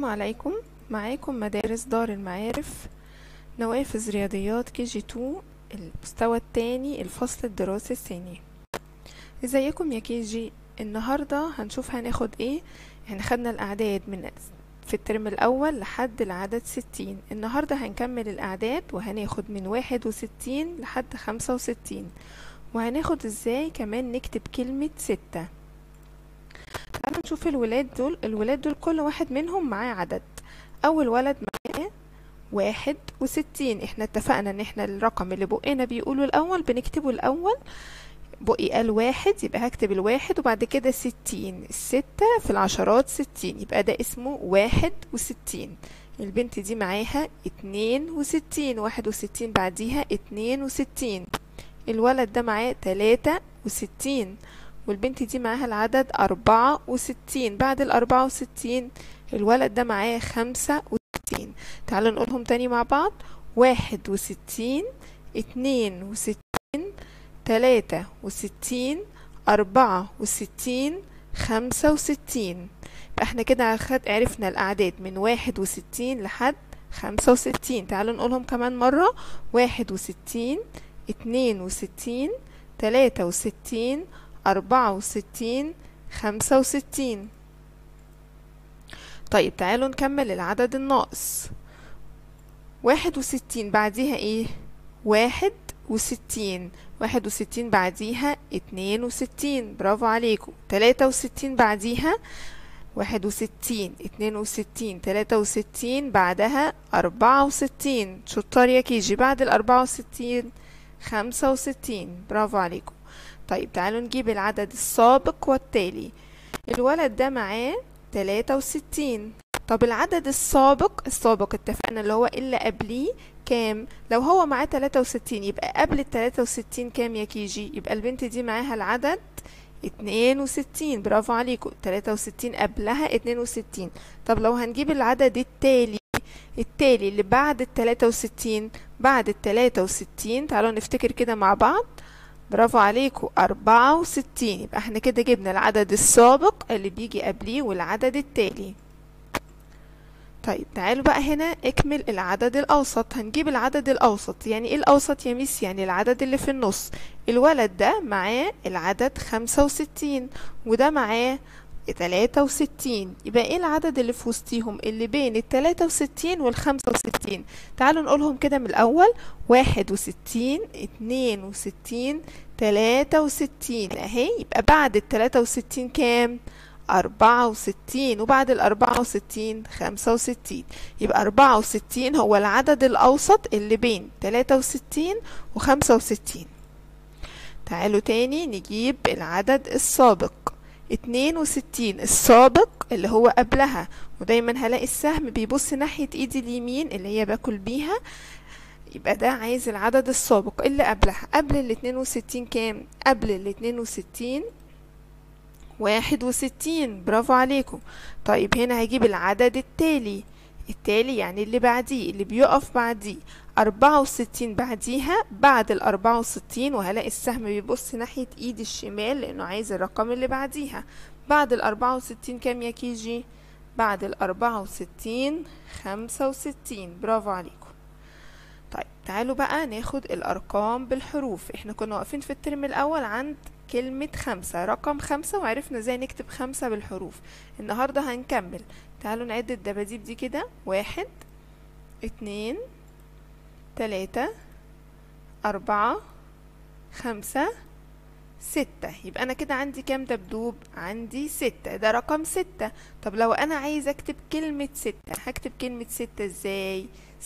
عليكم معاكم مدارس دار المعارف نوافذ رياضيات كي جي 2 المستوى الثاني الفصل الدراسي الثاني ازيكم يا كي جي النهارده هنشوف هناخد ايه احنا خدنا الاعداد من في الترم الاول لحد العدد ستين النهارده هنكمل الاعداد وهناخد من واحد وستين لحد خمسة وستين وهناخد ازاي كمان نكتب كلمة ستة تعالوا نشوف الولاد دول الولاد دول كل واحد منهم معاه عدد اول ولد معاه واحد وستين احنا اتفقنا ان احنا الرقم اللي بقنا بيقوله الاول بنكتبه الاول بقي قال واحد يبقى هكتب الواحد وبعد كده ستين الستة في العشرات ستين يبقى ده اسمه واحد وستين البنت دي معاها اتنين وستين واحد وستين بعديها اتنين وستين الولد ده معاه تلاتة وستين والبنت دي معاها العدد أربعة وستين بعد الأربعة وستين الولد ده معاه خمسة وستين تعالوا نقولهم تاني مع بعض واحد وستين اتنين وستين تلاتة وستين أربعة وستين خمسة وستين احنا كده عرفنا الأعداد من واحد وستين لحد خمسة وستين تعالوا نقولهم كمان مرة واحد وستين اتنين وستين تلاتة وستين أربعة وستين خمسة وستين طيب تعالوا نكمل العدد الناقص واحد وستين بعديها ايه واحد وستين واحد وستين بعديها اتنين وستين برافو عليكم تلاتة وستين بعديها واحد وستين اتنين وستين تلاتة وستين بعدها أربعة وستين شطار يا كيجي بعد الأربعة وستين خمسة وستين برافو عليكم طيب تعالوا نجيب العدد السابق والتالي الولد ده معاه تلاتة وستين طب العدد السابق السابق اتفقنا اللي هو اللي قبليه كام لو هو معاه تلاتة وستين يبقى قبل التلاتة وستين كام يا كيجي يبقى البنت دي معاها العدد اتنين وستين برافو عليكم تلاتة وستين قبلها اتنين وستين طب لو هنجيب العدد التالي التالي اللي بعد التلاتة وستين بعد التلاتة وستين تعالوا نفتكر كده مع بعض برافو عليكم أربعة وستين يبقى احنا كده جبنا العدد السابق اللي بيجي قبليه والعدد التالي طيب تعالوا بقى هنا اكمل العدد الأوسط هنجيب العدد الأوسط يعني ايه الأوسط يا ميس يعني العدد اللي في النص الولد ده معاه العدد خمسة وستين وده معاه تلاتة وستين يبقى ايه العدد اللي في وسطيهم اللي بين التلاتة وستين والخمسة وستين تعالوا نقولهم كده من الأول واحد وستين اتنين وستين تلاتة وستين اهي يبقى بعد التلاتة وستين كام أربعة وستين وبعد الأربعة وستين خمسة وستين يبقى أربعة وستين هو العدد الأوسط اللي بين تلاتة وستين وخمسة وستين تعالوا تاني نجيب العدد السابق اتنين وستين السابق اللي هو قبلها ودايما هلاقي السهم بيبص ناحية ايدي اليمين اللي هي باكل بيها يبقى ده عايز العدد السابق اللي قبلها قبل الاتنين وستين كام قبل الاتنين وستين واحد وستين برافو عليكم طيب هنا هجيب العدد التالي التالي يعني اللي بعديه اللي بيقف بعديه أربعة وستين بعديها بعد الأربعة وستين وهلاقي السهم بيبص ناحية إيدي الشمال لأنه عايز الرقم اللي بعديها بعد الأربعة وستين كام يا كيجي بعد الأربعة وستين خمسة وستين برافو عليكم طيب تعالوا بقى ناخد الأرقام بالحروف احنا كنا واقفين في الترم الأول عند كلمة خمسة رقم خمسة وعرفنا ازاي نكتب خمسة بالحروف النهاردة هنكمل تعالوا نعد الدباديب دي كده واحد اتنين تلاتة أربعة خمسة ستة يبقى أنا كده عندي كام دبدوب عندي ستة ده رقم ستة طب لو أنا عايز أكتب كلمة ستة هكتب كلمة ستة ازاي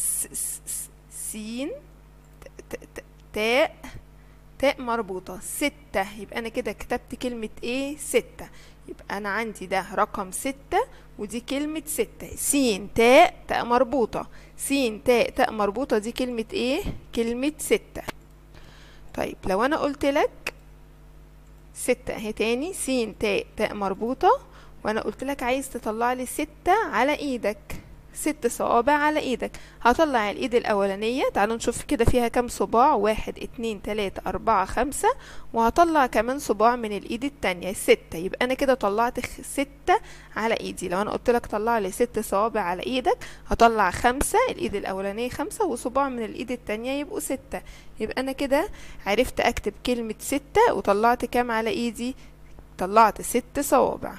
سين تاء تاء مربوطة ستة يبقى أنا كده كتبت كلمة ايه ستة يبقى أنا عندي ده رقم ستة ودي كلمة ستة سين تاء تاء مربوطة سين تاء تاء مربوطة دي كلمة ايه كلمة ستة طيب لو أنا قلت لك ستة اهي تاني سين تاء تاء مربوطة وأنا قلت لك عايز تطلع لي ستة على ايدك ست صوابع على ايدك هطلع الايد الاولانية تعالوا نشوف كده فيها كام صباع واحد اتنين تلاتة اربعة خمسة وهطلع كمان صباع من الايد التانية ستة يبقى انا كده طلعت خ- ستة على ايدي لو انا قلت لك طلع لي ست صوابع على ايدك هطلع خمسة الايد الاولانية خمسة وصباع من الايد التانية يبقوا ستة يبقى انا كده عرفت اكتب كلمة ستة وطلعت كام على ايدي طلعت ست صوابع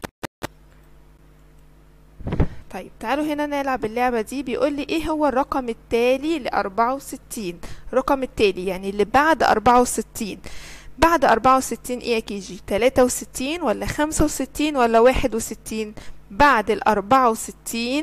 طيب تعالوا هنا نلعب اللعبة دي بيقول لي ايه هو الرقم التالي لأربعة وستين الرقم التالي يعني اللي بعد أربعة وستين بعد أربعة وستين ايه يا كيجي تلاتة وستين ولا خمسة وستين ولا واحد وستين بعد الأربعة وستين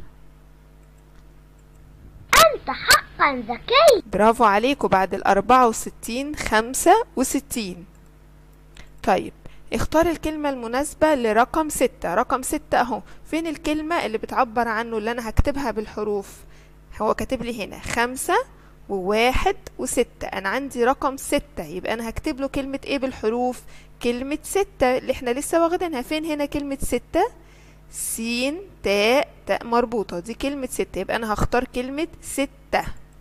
أنت حقا ذكي برافو عليكم بعد الأربعة وستين خمسة وستين طيب اختار الكلمة المناسبة لرقم ستة رقم ستة اهو فين الكلمة اللي بتعبر عنه اللي انا هكتبها بالحروف هو كاتب لي هنا خمسة وواحد وستة انا عندي رقم ستة يبقى انا هكتب له كلمة ايه بالحروف كلمة ستة اللي احنا لسه واخدينها فين هنا كلمة ستة سين تاء تاء مربوطة دي كلمة ستة يبقى انا هختار كلمة ستة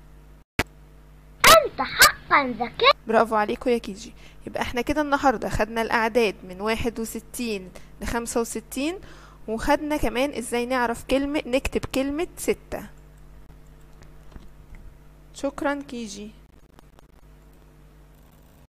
أنت حقا ذكي برافو عليكم يا كيجي يبقى احنا كده النهاردة خدنا الأعداد من واحد وستين لخمسة وستين وخدنا كمان ازاي نعرف كلمة نكتب كلمة ستة شكرا كيجي